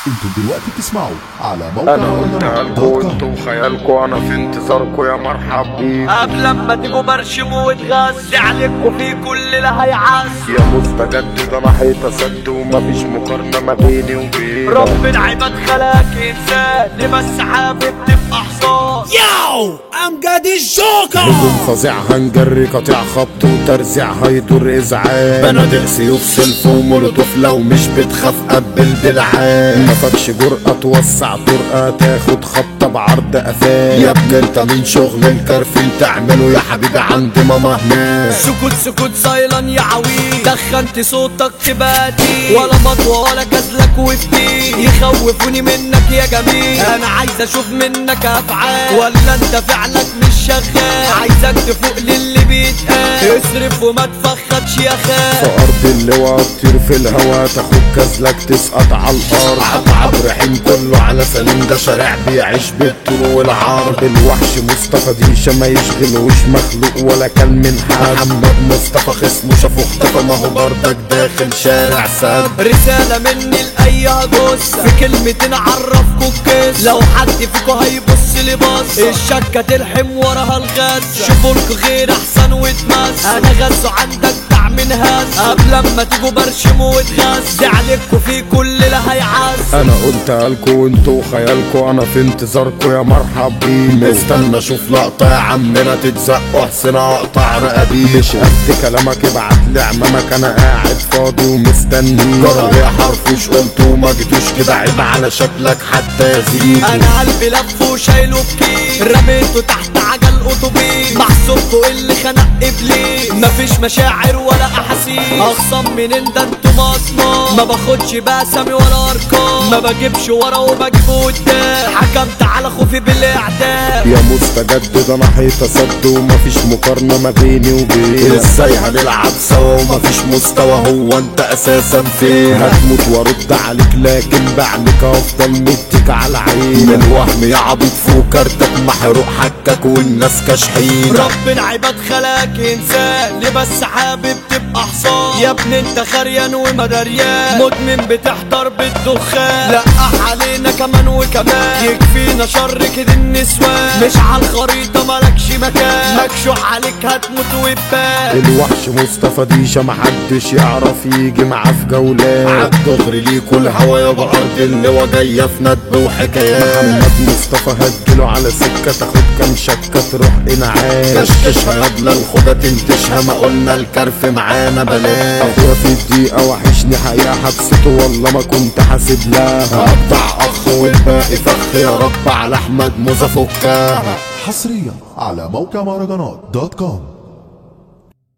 انتوا دلوقتي بتسمعوا على موقع انا قلتها لكم انتوا وخيالكم انا في انتظاركم يا مرحب بيك قبل ما تيجوا برشموا وتغذي عليكم في كل اللي هيعز يا مستجد انا حيطة سد ومفيش مقارنة ما بيني وبينك رب العباد خلاك انسان ليه بس حابب تبقى حصان Yo, امجد الجوكر هجوم فظيع هنجري قطيع خبط وترزيع هيدور ازعاج بنادق سيوف سلف ومولوتوف لو مش بتخاف قبل دلعان مفكش جرأة توسع طرقة تاخد خبطة بعرض قفاك يا ابني انت من شغل الكرفين تعمله يا حبيبي عند ماما هناك سكوت سكوت سايلان يا عويل دخنت صوتك تباتي ولا مطوة ولا كزلك وفتي يخوفوني منك يا جميل انا عايز اشوف منك افعال ولا انت فعلك مش شغال عايزك تفوق للي بيتقال اصرف وما تفخدش يا في خال ارض اللواء تطير في الهوا تاخد كزلك تسقط على الارض عب رحيم كله على سليم ده شارع بيعيش بالطول والعرض الوحش مصطفى ديشة ما يشغلوش مخلوق ولا كان من حد محمد مصطفى خصمه شافه اختفى ما هو بردك داخل شارع سد رسالة مني لأي هجوس في كلمتين عرفكوا الكيس لو حد فيكوا هيبص لي بص الشكة تلحم وراها الغاز شوفولكوا غير احسن وتمس انا غزو عندك دع من هز قبل ما تيجوا برشموا وتغز عليكوا في كل اللي هيعز انا قلت لكم انتوا خيالكم انا في انتظاركم يا مرحب بيه مستنى اشوف لقطة يا عمنا تتزقوا حسين اقطع رقبي مش قد كلامك ابعت لي عمامك انا قاعد فاضي ومستني جرى يا حرفوش قلت وما جيتوش كده عيب على شكلك حتى يزيد انا قلبي لف وشايله بكير رميته تحت عجل اتوبيس محسوبكوا اللي خنق ابليس مفيش مشاعر ولا احاسيس اخصم منين ده انتوا مصنع ما باخدش باسامي ولا ارقام ما بجيبش ورا وبجيب قدام حكمت على خوفي بالاعدام يا مستجد ده انا حيطة سد ومفيش مقارنة ما بيني وبينك ازاي هنلعب سوا ومفيش مستوى هو انت اساسا فين هتموت وارد عليك لكن بعمك افضل مديك على عين من وهم يا عبيط فوق كارتك محروق حكك والناس كاشحين رب العباد خلاك انسان ليه بس حابب تبقى حصان يا ابني انت خريان ومدريان مدمن بتحضر بالدخان لقح علينا كمان وكمان يكفينا شر كده النسوان مش على الخريطة مالكش مكان مكشوح عليك هتموت وبان الوحش مصطفى ديشة محدش يعرف يجي معاه في جولات عالدغري ليكوا الهوا يا بأرض اللواء جاية في ندب وحكايات محمد مصطفى هديله على سكة تاخد كام شكة تروح انعام كشكشها يضل الخدة تنتشها ما قلنا الكرف معانا بلاش اخويا في الدقيقة وحشني حقيقة حبسته والله ما كنت حاسب لها اقطع اخ والباقي فخ يا رب على احمد موزة فكها حصريا على موقع مهرجانات دوت كوم